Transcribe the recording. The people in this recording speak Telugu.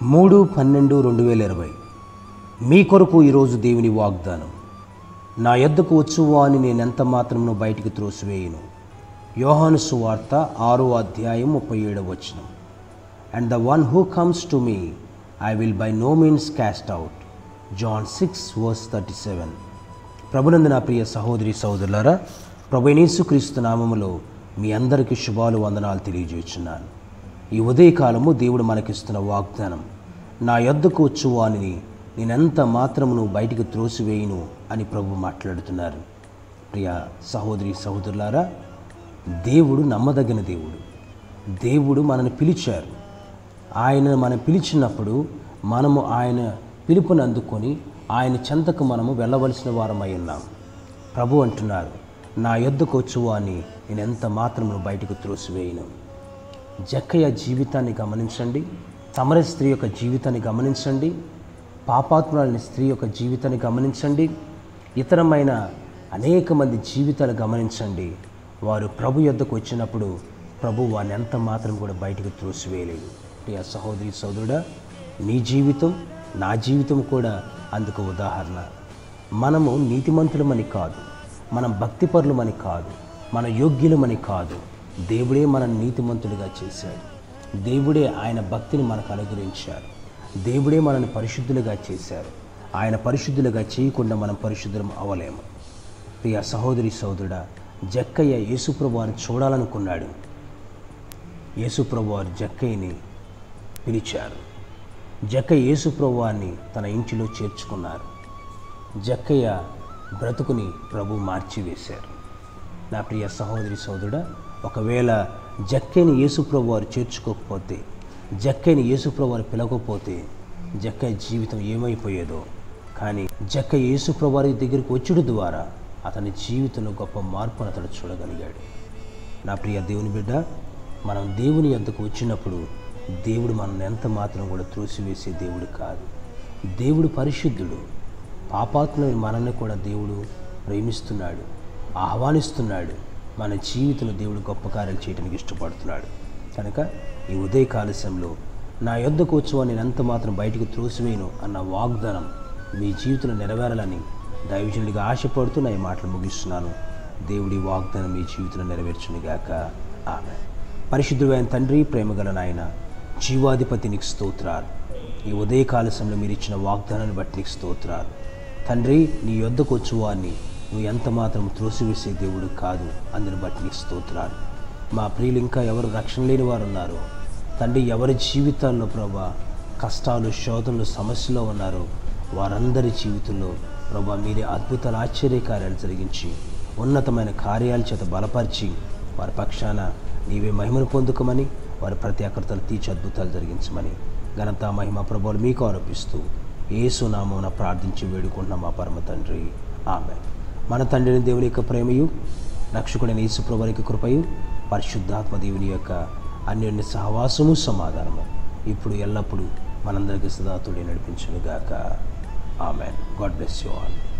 మూడు పన్నెండు రెండు వేల ఇరవై మీ కొరకు ఈరోజు దేవుని వాగ్దానం నా యొద్దకు వచ్చువా అని నేను ఎంత మాత్రమును బయటికి త్రోసివేయను యోహాను సువార్త ఆరో అధ్యాయం ముప్పై ఏడవ వచనం and the one who comes to me I will by no means cast out John six verse thirty seven ప్రభునందు నా ప్రియ సహోదరి సహోదరులారా ప్రభు క్రీస్తు నామములో మీ అందరికీ శుభాలు వందనాలు తెలియజేస్తున్నాను ఈ ఉదయకాలము దేవుడు మనకిస్తున్న వాగ్దానం నా యొద్దకు వచ్చు వానిని నేనెంత మాత్రమును బయటికి త్రోసివేయును అని ప్రభు మాట్లాడుతున్నారు ప్రియ సహోదరి సహోదరులారా దేవుడు నమ్మదగిన దేవుడు దేవుడు మనల్ని పిలిచారు ఆయన మనం పిలిచినప్పుడు మనము ఆయన పిలుపుని అందుకొని ఆయన చెంతకు మనము వెళ్ళవలసిన వారమై ఉన్నాం ప్రభు అంటున్నారు నా యొద్దకు వచ్చువు అని నేను ఎంత మాత్రమును బయటకు త్రోసివేయను జక్కయ్య జీవితాన్ని గమనించండి తమర స్త్రీ యొక్క జీవితాన్ని గమనించండి పాపాత్మురాలని స్త్రీ యొక్క జీవితాన్ని గమనించండి ఇతరమైన అనేక మంది జీవితాలు గమనించండి వారు ప్రభు యొద్దకు వచ్చినప్పుడు ప్రభు వారిని ఎంత మాత్రం కూడా బయటకు త్రోసివేయలేదు ప్రియ సహోదరి సోదరుడా నీ జీవితం నా జీవితం కూడా అందుకు ఉదాహరణ మనము నీతిమంతులమని కాదు మనం భక్తిపరులమని కాదు మన యోగ్యులమని కాదు దేవుడే మన నీతిమంతులుగా చేశాడు దేవుడే ఆయన భక్తిని మనకు అనుగ్రహించారు దేవుడే మనల్ని పరిశుద్ధులుగా చేశారు ఆయన పరిశుద్ధులుగా చేయకుండా మనం పరిశుద్ధం అవ్వలేము ప్రియ సహోదరి సహోదరుడా జక్కయ్య యేసుప్రభు వారిని చూడాలనుకున్నాడు యేసుప్రభు వారు జక్కయ్యని పిలిచారు జక్కయ్య యేసుప్రభు వారిని తన ఇంటిలో చేర్చుకున్నారు జక్కయ్య బ్రతుకుని ప్రభు మార్చివేశారు నా ప్రియ సహోదరి సోదరుడా ఒకవేళ జక్కయ్యని యేసుప్రభు వారు చేర్చుకోకపోతే జక్కయ్యని యేసుప్రభు వారు పిలవకపోతే జక్కయ్య జీవితం ఏమైపోయేదో కానీ జక్కయ్య యేసుప్రభు వారి దగ్గరికి వచ్చుడు ద్వారా అతని జీవితంలో గొప్ప మార్పును అతడు చూడగలిగాడు నా ప్రియ దేవుని బిడ్డ మనం దేవుని యొద్దకు వచ్చినప్పుడు దేవుడు మనల్ని ఎంత మాత్రం కూడా త్రోసివేసే దేవుడు కాదు దేవుడు పరిశుద్ధుడు పాపాత్మైన మనల్ని కూడా దేవుడు ప్రేమిస్తున్నాడు ఆహ్వానిస్తున్నాడు మన జీవితంలో దేవుడు గొప్ప కార్యాలు చేయడానికి ఇష్టపడుతున్నాడు కనుక ఈ ఉదయ కాలశంలో నా యొద్దకు వచ్చువా నేను ఎంత మాత్రం బయటికి త్రోసివేయను అన్న వాగ్దానం మీ జీవితంలో నెరవేరాలని దైవజనుడిగా ఆశపడుతూ నా ఈ మాటలు ముగిస్తున్నాను దేవుడి వాగ్దానం మీ జీవితంలో నెరవేర్చునిగాక ఆమె పరిశుద్ధుడైన తండ్రి ప్రేమగల నాయన జీవాధిపతి నీకు స్తోత్రాలు ఈ ఉదయకాల సమయంలో మీరు ఇచ్చిన వాగ్దానాన్ని బట్టి నీకు స్తోత్రాలు తండ్రి నీ యొద్దకు వచ్చువాన్ని నువ్వు ఎంత మాత్రం త్రోసివేసే దేవుడు కాదు అందుని బట్టి నీకు స్తోత్రాలు మా ప్రియులు ఇంకా ఎవరు రక్షణ లేని వారు ఉన్నారు తండ్రి ఎవరి జీవితాల్లో ప్రభా కష్టాలు శోధనలు సమస్యలో ఉన్నారో వారందరి జీవితంలో ప్రభా మీరే అద్భుతాలు ఆశ్చర్యకార్యాలు జరిగించి ఉన్నతమైన కార్యాల చేత బలపరిచి వారి పక్షాన నీవే మహిమను పొందుకోమని వారి ప్రతి అకృతలు తీర్చి అద్భుతాలు జరిగించమని ఘనత మహిమ ప్రభువులు మీకు ఆరోపిస్తూ ఏసునామమున ప్రార్థించి వేడుకుంటున్న మా పరమ తండ్రి ఆమె మన తండ్రిని దేవుని యొక్క ప్రేమయు రక్షకుడైన యేసుప్రభు యొక్క కృపయు పరిశుద్ధాత్మ దేవుని యొక్క అన్యోన్య సహవాసము సమాధానము ఇప్పుడు ఎల్లప్పుడూ మనందరికీ సదాతుడి నడిపించునుగాక amen God bless you all